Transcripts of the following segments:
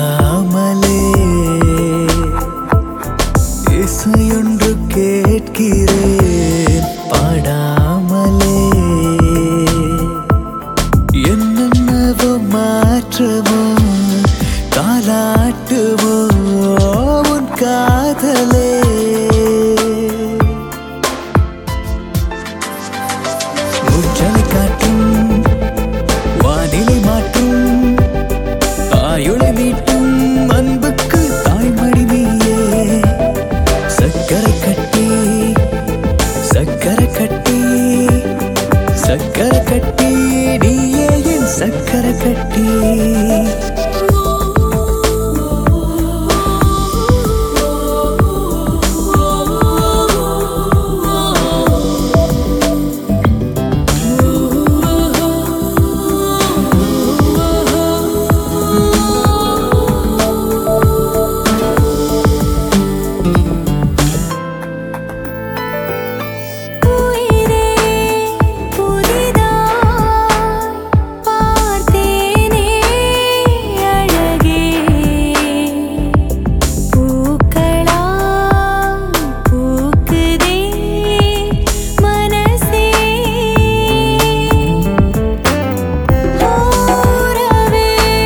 தூங்காமலே இசையொன்று கேட்கிறேன் பாடாமலே என்னென்னவோ மாற்றமோ தாலாட்டுமோ உன் காதலே முற்றலை காட்டும் வானிலை மாற்றும் ஆயுளை மீட்டும் அன்புக்கு தாய்மடி நீயே சக்கரை கட்டி சக்கரை கட்டி சக்கரை கட்டி நீயே என் சக்கரை கட்டி உயிரே புதிதாய் பார்த்தேனே அழகே பூக்களாய் பூக்குதே மனசே ஓரவே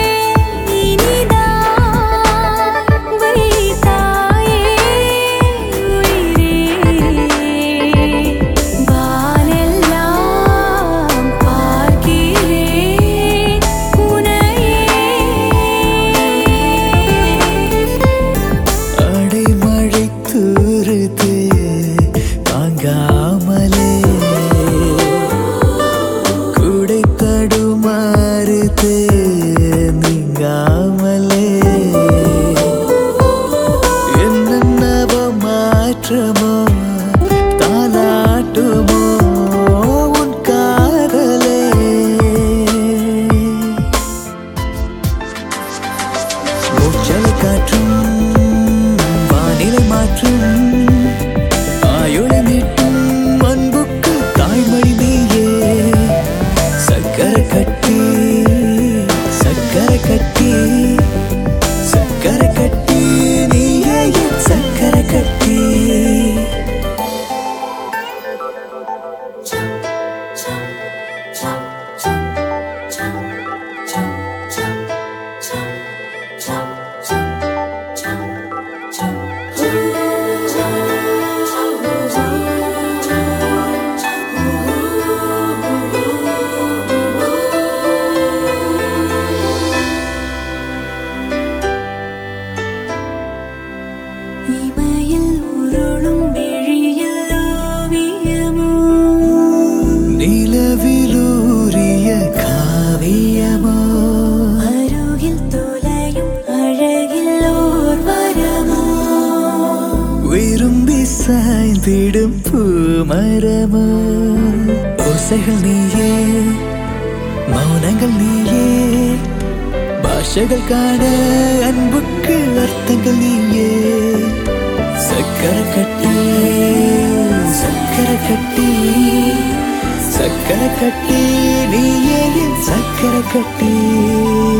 இனிதாய் வைத்தாயே உயிரே வானெல்லாம் பார்க்கிறேன் உனையே அடைமழை தூறுது தாங்காமலே குடை தடுமாறுது நீங்காமலே என்னென்னவோ மாற்றமோ தாலாட்டுமோ உன் காதலே மூச்சலை காற்றும் வானிலை மாற்றும் ஆயுளை நீட்டும் அன்புக்கு தாய்மொழி நீயே சக்கரை கட்டி சக்கரை கட்டி சக்கரை கட்டி நீயே என் சக்கரை கட்டி இமையில் உருளும் விழியில் ஓவியமோ நிலவிலூரிய காவியமோ அருகில் தொலையும் அழகில் ஓர் வரமோ விரும்பி சாய்ந்திடும் பூமரமோ ஓசைகள் நீயே மௌனங்கள் நீயே பாஷைகள் காண அன்புக்கு அர்த்தங்கள் நீயே சக்கரை கட்டி சக்கரை கட்டி சக்கரை கட்டி நீயே என் சக்கரை கட்டி